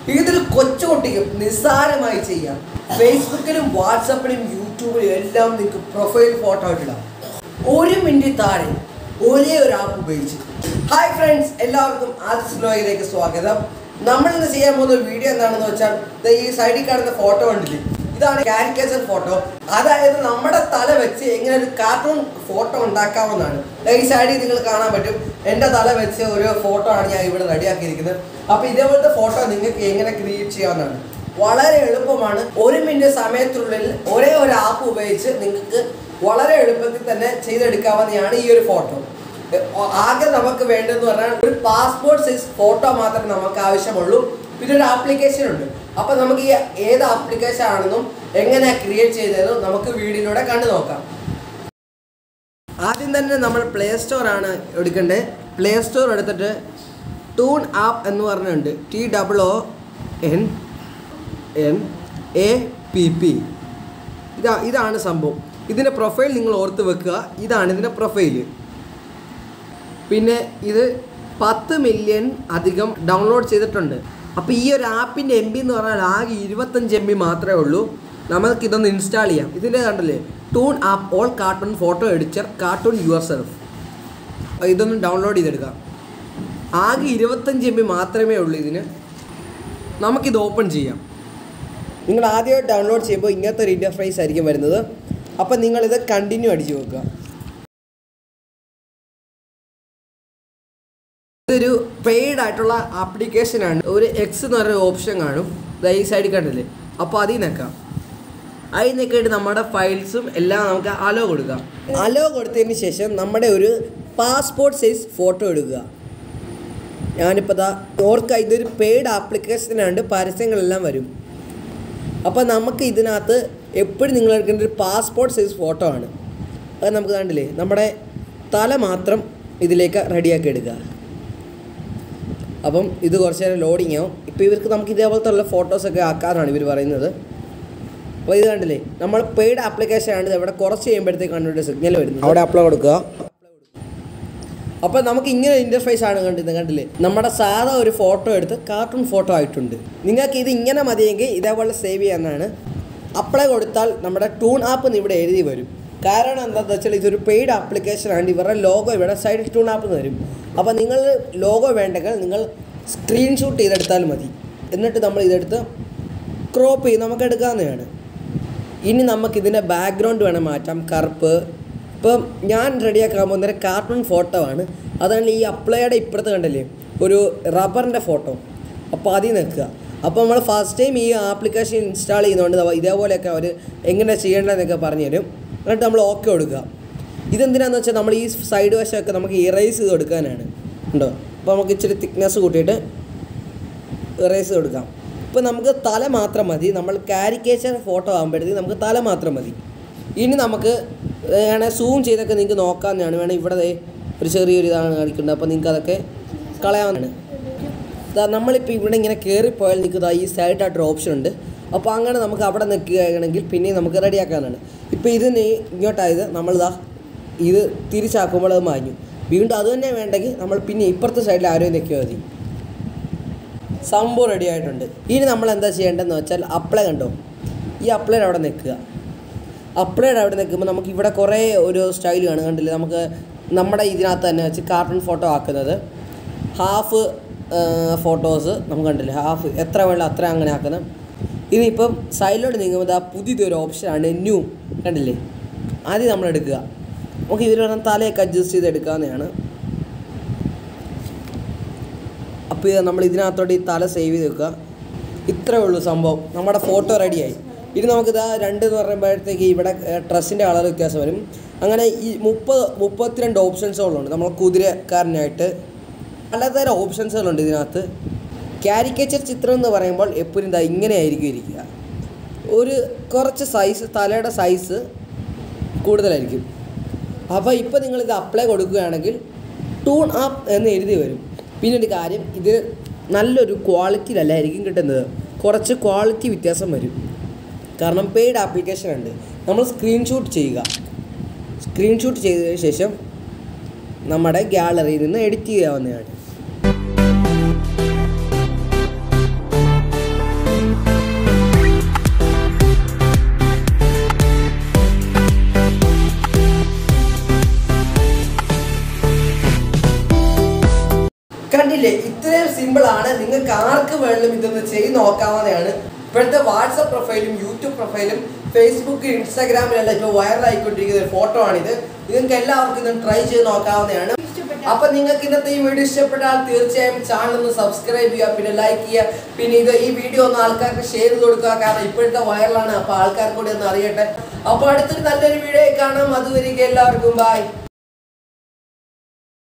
ഏതൊരു കൊച്ചുകുട്ടിക്കും നിസ്സാരമായി ചെയ്യാം ഫേസ്ബുക്കിലും വാട്സപ്പിലും യൂട്യൂബിലും എല്ലാം നിങ്ങൾക്ക് പ്രൊഫൈൽ ഫോട്ടോ ഇടാം ഒരു മിനിറ്റ് താഴെ ഒരേ ഒരു ആപ്പ് ഉപയോഗിച്ച് ഹായ് ഫ്രണ്ട്സ് എല്ലാവർക്കും ആദ്യ ബ്ലോഗിലേക്ക് സ്വാഗതം നമ്മൾ ഇന്ന് ചെയ്യാൻ പോകുന്ന വീഡിയോ എന്താണെന്ന് വെച്ചാൽ ദേ ഈ സൈഡിൽ കാണുന്ന ഫോട്ടോ കണ്ടില്ലേ ഇതാണ് കാരിക്കേച്ചർ ഫോട്ടോ അതായത് നമ്മുടെ തല വെച്ച് എങ്ങനെ ഒരു കാർട്ടൂൺ ഫോട്ടോ ഉണ്ടാക്കാവുന്നതാണ് ദേ ഈ സൈഡിൽ നിങ്ങൾ കാണാൻ പറ്റും എൻ്റെ തല വെച്ച് ഒരു ഫോട്ടോ ആണ് ഞാൻ ഇവിടെ റെഡിയാക്കിയിരിക്കുന്നത് അപ്പോൾ ഇതേപോലത്തെ ഫോട്ടോ നിങ്ങൾക്ക് എങ്ങനെ ക്രിയേറ്റ് ചെയ്യാവുന്നതാണ് വളരെ എളുപ്പമാണ് ഒരു മിനിറ്റ് സമയത്തിനുള്ളിൽ ഒരേ ഒരു ആപ്പ് ഉപയോഗിച്ച് നിങ്ങൾക്ക് വളരെ എളുപ്പത്തിൽ തന്നെ ചെയ്തെടുക്കാവുന്നതാണ് ഈ ഒരു ഫോട്ടോ ആകെ നമുക്ക് വേണ്ടതെന്ന് പറഞ്ഞാൽ ഒരു പാസ്പോർട്ട് സൈസ് ഫോട്ടോ മാത്രമേ നമുക്ക് ആവശ്യമുള്ളൂ പിന്നെ ഒരു ആപ്ലിക്കേഷൻ ഉണ്ട് അപ്പോൾ നമുക്ക് ഈ ഏത് ആപ്ലിക്കേഷൻ ആണെന്നും എങ്ങനെ ക്രിയേറ്റ് ചെയ്തതെന്നും നമുക്ക് വീഡിയോയിലൂടെ കണ്ടു നോക്കാം ആദ്യം തന്നെ നമ്മൾ പ്ലേ സ്റ്റോർ ആണ് എടുക്കേണ്ടത് പ്ലേ സ്റ്റോർ എടുത്തിട്ട് ടൂൺ ആപ്പ് എന്ന് പറഞ്ഞുണ്ട് T double O N N A P P ഇതാ ഇതാണ് സംഭവം ഇതിൻ്റെ പ്രൊഫൈൽ നിങ്ങൾ ഓർത്ത് വെക്കുക ഇതാണ് ഇതിൻ്റെ പ്രൊഫൈൽ പിന്നെ ഇത് പത്ത് മില്യൺ അധികം ഡൗൺലോഡ് ചെയ്തിട്ടുണ്ട് അപ്പോൾ ഈ ഒരു ആപ്പിൻ്റെ എം ബി എന്ന് പറഞ്ഞാൽ ആകെ ഇരുപത്തഞ്ച് എം ബി മാത്രമേ ഉള്ളൂ നമുക്ക് ഇതൊന്ന് ഇൻസ്റ്റാൾ ചെയ്യാം ഇതിൻ്റെ കണ്ടല്ലേ toon app all cartoon photo editor cartoon yourself ഇതൊന്ന് ഡൗൺലോഡ് ചെയ്തെടുക്കാം ആകെ ഇരുപത്തഞ്ച് എം ബി മാത്രമേ ഉള്ളൂ ഇതിന് നമുക്കിത് ഓപ്പൺ ചെയ്യാം നിങ്ങൾ ആദ്യമായിട്ട് ഡൗൺലോഡ് ചെയ്യുമ്പോൾ ഇങ്ങനത്തെ ഒരു ഇൻ്റർഫേസ് ആയിരിക്കും വരുന്നത് അപ്പം നിങ്ങളിത് കണ്ടിന്യൂ അടിച്ചു വെക്കുക ഇതൊരു പെയ്ഡ് ആയിട്ടുള്ള ആപ്ലിക്കേഷനാണ് ഒരു എക്സ് എന്ന് പറയുന്ന ഓപ്ഷൻ കാണും ദാ ഈ സൈഡിൽ കണ്ടില്ലേ അപ്പോൾ അതിൽ നിൽക്കാം അതിൽ നിൽക്കിയിട്ട് നമ്മുടെ ഫയൽസും എല്ലാം നമുക്ക് അലോ കൊടുക്കാം അലോ കൊടുത്തതിന് ശേഷം നമ്മുടെ ഒരു പാസ്പോർട്ട് സൈസ് ഫോട്ടോ എടുക്കുക ഞാനിപ്പോൾ ദാ ഓർക്കുക ഇതൊരു പെയ്ഡ് ആപ്ലിക്കേഷനാണ്ട് പരസ്യങ്ങളെല്ലാം വരും അപ്പോൾ നമുക്ക് ഇതിനകത്ത് എപ്പോഴും നിങ്ങൾ എടുക്കേണ്ട ഒരു പാസ്പോർട്ട് സൈസ് ഫോട്ടോ ആണ് അത് നമുക്ക് കണ്ടില്ലേ നമ്മുടെ തല മാത്രം ഇതിലേക്ക് റെഡിയാക്കി എടുക്കുക അപ്പം ഇത് കുറച്ച് നേരം ലോഡിങ് ആവും ഇപ്പോൾ ഇവർക്ക് നമുക്ക് ഇതേപോലത്തെ ഉള്ള ഫോട്ടോസൊക്കെ ആക്കാനാണ് ഇവർ പറയുന്നത് അപ്പോൾ ഇത് കണ്ടില്ലേ നമ്മൾ പെയ്ഡ് ആപ്ലിക്കേഷൻ ആണ് ഇത് ഇവിടെ കുറച്ച് കഴിയുമ്പോഴത്തേക്കാണ് ഇവിടെ സിഗ്നൽ വരുന്നത് അവിടെ അപ്ലൈ കൊടുക്കുക അപ്പോൾ നമുക്ക് ഇങ്ങനെ ഇൻ്റർഫേസ് ആണ് കണ്ടത് കണ്ടില്ലേ നമ്മുടെ സാധാ ഒരു ഫോട്ടോ എടുത്ത് കാർട്ടൂൺ ഫോട്ടോ ആയിട്ടുണ്ട് നിങ്ങൾക്ക് ഇത് ഇങ്ങനെ മതിയെങ്കിൽ ഇതേപോലെ സേവ് ചെയ്യാനാണ് അപ്ലൈ കൊടുത്താൽ നമ്മുടെ ടൂൺ ആപ്പ് എന്ന് ഇവിടെ എഴുതി വരും കാരണം എന്താണെന്ന് വെച്ചാൽ ഇതൊരു പെയ്ഡ് ആപ്ലിക്കേഷൻ ആണ് ഇവരുടെ ലോഗോ ഇവിടെ സൈഡിൽ ടൂൺ ആപ്പ് എന്ന് വരും അപ്പോൾ നിങ്ങൾ ലോഗോ വേണ്ടെങ്കിൽ നിങ്ങൾ സ്ക്രീൻഷോട്ട് ചെയ്തെടുത്താൽ മതി എന്നിട്ട് നമ്മൾ ഇതെടുത്ത് ക്രോപ്പ് ചെയ്ത് നമുക്ക് എടുക്കാവുന്നതാണ് ഇനി നമുക്ക് ഇതിൻ്റെ ബാക്ക്ഗ്രൗണ്ട് വേണം മാറ്റാം കറുപ്പ് ഇപ്പം ഞാൻ റെഡിയാക്കാൻ പോകുന്ന ഒരു കാർട്ടൂൺ ഫോട്ടോ ആണ് അതാണ് ഈ അപ്ലൈയുടെ ഇപ്പുറത്ത് കണ്ടല്ലേ ഒരു റബ്ബറിൻ്റെ ഫോട്ടോ അപ്പോൾ അതിൽ നിൽക്കുക അപ്പോൾ നമ്മൾ ഫസ്റ്റ് ടൈം ഈ ആപ്ലിക്കേഷൻ ഇൻസ്റ്റാൾ ചെയ്യുന്നതുകൊണ്ട് ദാ ഇതേപോലെയൊക്കെ അവർ എങ്ങനെ ചെയ്യേണ്ടതെന്നൊക്കെ പറഞ്ഞു തരും എന്നിട്ട് നമ്മൾ ഓക്കെ കൊടുക്കുക ഇതെന്തിനാന്ന് വെച്ചാൽ നമ്മൾ ഈ സൈഡ് വശമൊക്കെ നമുക്ക് ഇറേസ് ചെയ്ത് കൊടുക്കാനാണ് ഉണ്ടോ അപ്പോൾ നമുക്ക് ഇച്ചിരി തിക്നെസ് കൂട്ടിയിട്ട് ഇറേസ് കൊടുക്കാം ഇപ്പോൾ നമുക്ക് തല മാത്രം മതി നമ്മൾ കാരിക്കേച്ചർ ഫോട്ടോ ആകുമ്പോഴത്തേക്ക് നമുക്ക് തല മാത്രം മതി ഇനി നമുക്ക് വേണേൽ സൂം ചെയ്തൊക്കെ നിങ്ങൾക്ക് നോക്കാമെന്നാണ് വേണേൽ ഇവിടെ ദേ ഒരു ചെറിയൊരു ഇതാണ് കാണിക്കുന്നത് അപ്പോൾ നിങ്ങൾക്ക് അതൊക്കെ കളയാവുന്നതാണ് ഇതാ നമ്മളിപ്പോൾ ഇവിടെ ഇങ്ങനെ കയറിപ്പോയാൽ നിങ്ങൾക്ക് ഈ സൈഡായിട്ടൊരു ഓപ്ഷൻ ഉണ്ട് അപ്പോൾ അങ്ങനെ നമുക്ക് അവിടെ നിൽക്കുകയാണെങ്കിൽ പിന്നെ നമുക്ക് റെഡിയാക്കാനാണ് ഇപ്പോൾ ഇതിന് ഇങ്ങോട്ടായത് നമ്മളിതാ ഇത് തിരിച്ചാക്കുമ്പോൾ അത് മാഞ്ഞു വീണ്ടും അത് തന്നെ വേണ്ടെങ്കിൽ നമ്മൾ പിന്നെ ഇപ്പുറത്തെ സൈഡിൽ ആരോ നിൽക്കുക മതി സംഭവം റെഡി ആയിട്ടുണ്ട് ഇനി നമ്മൾ എന്താ ചെയ്യേണ്ടതെന്ന് വെച്ചാൽ അപ്ലൈ കണ്ടോ ഈ അപ്ലൈഡ് അവിടെ നിൽക്കുക അപ്ലൈഡ് അവിടെ നിൽക്കുമ്പോൾ നമുക്ക് ഇവിടെ കുറേ ഒരു സ്റ്റൈൽ കാണും കണ്ടില്ലേ നമുക്ക് നമ്മുടെ ഇതിനകത്ത് തന്നെ വെച്ച് കാർട്ടൂൺ ഫോട്ടോ ആക്കുന്നത് ഹാഫ് ഫോട്ടോസ് നമുക്ക് കണ്ടില്ലേ ഹാഫ് എത്ര വേണം അത്ര അങ്ങനെ ആക്കുന്നത് ഇനിയിപ്പം സൈഡിലോട്ട് നീങ്ങുമ്പോൾ ആ പുതിയതൊരു ഓപ്ഷനാണ് ന്യൂ കണ്ടില്ലേ ആദ്യം നമ്മൾ എടുക്കുക നമുക്ക് ഇതിൽ വേണം തലയൊക്കെ അഡ്ജസ്റ്റ് ചെയ്ത് എടുക്കാവുന്നതാണ് അപ്പോൾ ഇത് നമ്മൾ ഇതിനകത്തോട്ട് ഈ തല സേവ് ചെയ്ത് വെക്കുക ഇത്രേ ഉള്ളൂ സംഭവം നമ്മുടെ ഫോട്ടോ റെഡിയായി ഇനി നമുക്കിതാ രണ്ട് എന്ന് പറയുമ്പോഴത്തേക്ക് ഇവിടെ ഡ്രസ്സിൻ്റെ കളർ വ്യത്യാസം വരും അങ്ങനെ ഈ മുപ്പത് മുപ്പത്തിരണ്ട് ഓപ്ഷൻസുകളുണ്ട് നമ്മൾ കുതിരക്കാരനായിട്ട് പലതരം ഓപ്ഷൻസുകളുണ്ട് ഇതിനകത്ത് കാരിക്കേച്ചർ ചിത്രം എന്ന് പറയുമ്പോൾ എപ്പോഴും ഇതാ ഇങ്ങനെ ആയിരിക്കും ഇരിക്കുക ഒരു കുറച്ച് സൈസ് തലയുടെ സൈസ് കൂടുതലായിരിക്കും അപ്പോൾ ഇപ്പോൾ നിങ്ങളിത് അപ്ലൈ കൊടുക്കുകയാണെങ്കിൽ ടൂൺ ആപ്പ് എന്ന് എഴുതി വരും പിന്നെ ഒരു കാര്യം ഇത് നല്ലൊരു ക്വാളിറ്റിയിലല്ലായിരിക്കും കിട്ടുന്നത് കുറച്ച് ക്വാളിറ്റി വ്യത്യാസം വരും കാരണം പെയ്ഡ് ആപ്ലിക്കേഷൻ ഉണ്ട് നമ്മൾ സ്ക്രീൻഷോട്ട് ചെയ്യുക സ്ക്രീൻഷോട്ട് ചെയ്തതിന് ശേഷം നമ്മുടെ ഗ്യാലറിയിൽ നിന്ന് എഡിറ്റ് ചെയ്യാവുന്നതാണ് കണ്ടില്ലേ ഇത്രയും സിമ്പിൾ ആണ് നിങ്ങൾക്ക് ആർക്ക് വേണമെങ്കിലും ഇതൊന്ന് ചെയ്ത് നോക്കാവുന്നതാണ് ഇപ്പോഴത്തെ വാട്സപ്പ് പ്രൊഫൈലും യൂട്യൂബ് പ്രൊഫൈലും ഫേസ്ബുക്ക് ഇൻസ്റ്റാഗ്രാമിലെല്ലാം ഇപ്പോൾ വൈറലായിക്കൊണ്ടിരിക്കുന്ന ഒരു ഫോട്ടോ ആണിത് നിങ്ങൾക്ക് എല്ലാവർക്കും ഇത് ട്രൈ ചെയ്ത് നോക്കാവുന്നതാണ് അപ്പൊ നിങ്ങൾക്ക് ഇന്നത്തെ ഈ വീഡിയോ ഇഷ്ടപ്പെട്ടാൽ തീർച്ചയായും ചാനൽ ഒന്ന് സബ്സ്ക്രൈബ് ചെയ്യുക പിന്നെ ലൈക്ക് ചെയ്യുക പിന്നെ ഇത് ഈ വീഡിയോ ഒന്ന് ആൾക്കാർക്ക് ഷെയർ ചെയ്ത് കൊടുക്കുക കാരണം ഇപ്പോഴത്തെ വൈറലാണ് അപ്പൊ ആൾക്കാർ കൂടി ഒന്ന് അറിയട്ടെ അപ്പൊ അടുത്തൊരു നല്ലൊരു വീഡിയോ കാണാം അതുവരെയ്ക്ക് എല്ലാവർക്കും ബൈ